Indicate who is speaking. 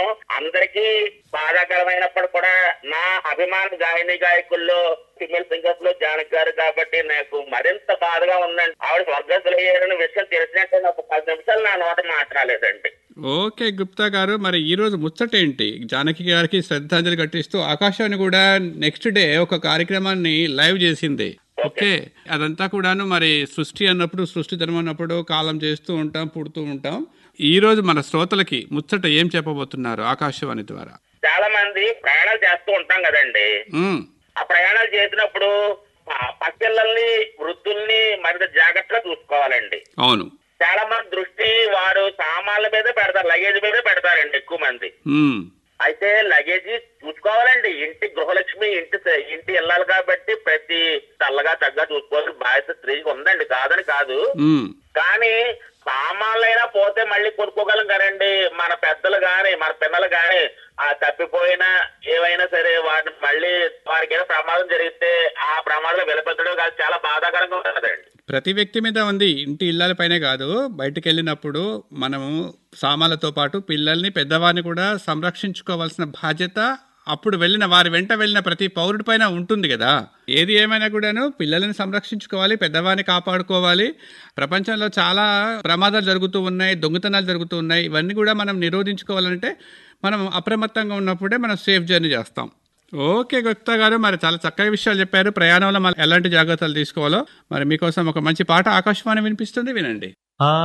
Speaker 1: అందరికీ బాధాకరమైనప్పుడు కూడా నా అభిమాన గాయని గాయకుల్లో ఫిమేల్ సింగర్స్ లో జానక్ గారు కాబట్టి నాకు మరింత బాధగా ఉందండి ఆవిడ స్వర్గస్థులు అయ్యారని విషయం తెలిసినట్టే నాకు పది నిమిషాలు నా నోట మాట్లాడలేదండి
Speaker 2: ఓకే గుప్తా గారు మరి ఈ రోజు ముచ్చట ఏంటి జానకి గారికి శ్రద్ధాంజలి ఘటిస్తూ ఆకాశవాణి కూడా నెక్స్ట్ డే ఒక కార్యక్రమాన్ని లైవ్ చేసింది ఓకే అదంతా కూడాను మరి సృష్టి అన్నప్పుడు సృష్టి ధర్మం అన్నప్పుడు కాలం చేస్తూ ఉంటాం పుడుతూ ఉంటాం ఈ రోజు మన శ్రోతలకి ముచ్చట ఏం చెప్పబోతున్నారు ఆకాశవాణి ద్వారా
Speaker 1: చాలా మంది ప్రయాణాలు చేస్తూ ఉంటాం కదండి
Speaker 2: ఉమ్,
Speaker 1: ఆ ప్రయాణాలు చేసినప్పుడు ప- పసిపిల్లల్ని వృద్ధుల్ని మరింత జాగ్రత్తగా చూసుకోవాలండి
Speaker 2: అవును
Speaker 1: చాలా మంది దృష్టి వారు సామాన్ల మీద పెడతారు లగేజ్ మీద పెడతారండి ఎక్కువ మంది
Speaker 2: ఉమ్,
Speaker 1: అయితే లగేజీ చూసుకోవాలండి ఇంటి గృహలక్ష్మి ఇంటి ఇంటి వెళ్ళాలి కాబట్టి ప్రతి చల్లగా తగ్గ చూసుకోవాల్సిన బాధ్యత స్త్రీకి ఉందండి కాదని కాదు
Speaker 2: ఉమ్,
Speaker 1: కానీ సామాన్లైనా పోతే మళ్ళీ కొనుక్కోగలం కదండి మన పెద్దలు గాని మన పిల్లలు గాని ఆ తప్పిపోయినా ఏవైనా సరే వాటిని మళ్ళీ వారికి ఏదో ప్రమాదం జరిగితే ఆ ప్రమాదం వెలపెత్తడం కాదు చాలా బాధాకరంగా ఉంటుందండి
Speaker 2: ప్రతి వ్యక్తి మీద ఉంది ఇంటి ఇళ్ళ పైనే కాదు బయటకు వెళ్ళినప్పుడు మనము సామాన్లతో పాటు పిల్లల్ని పెద్దవారిని కూడా సంరక్షించుకోవాల్సిన బాధ్యత అప్పుడు వెళ్ళిన వారి వెంట వెళ్ళిన ప్రతి పౌరుడి పైన ఉంటుంది కదా ఏది ఏమైనా కూడాను పిల్లల్ని సంరక్షించుకోవాలి పెద్దవారిని కాపాడుకోవాలి ప్రపంచంలో చాలా ప్రమాదాలు జరుగుతూ ఉన్నాయి దొంగతనాలు జరుగుతూ ఉన్నాయి ఇవన్నీ కూడా మనం నిరోధించుకోవాలంటే మనం అప్రమత్తంగా ఉన్నప్పుడే మనం సేఫ్ జర్నీ చేస్తాం ఓకే గుప్తా గారు మరి చాలా చక్కగా విషయాలు చెప్పారు ప్రయాణంలో మనం ఎలాంటి జాగ్రత్తలు తీసుకోవాలో మరి మీకోసం ఒక మంచి పాట ఆకాశవాణి వినిపిస్తుంది వినండి
Speaker 3: ఆ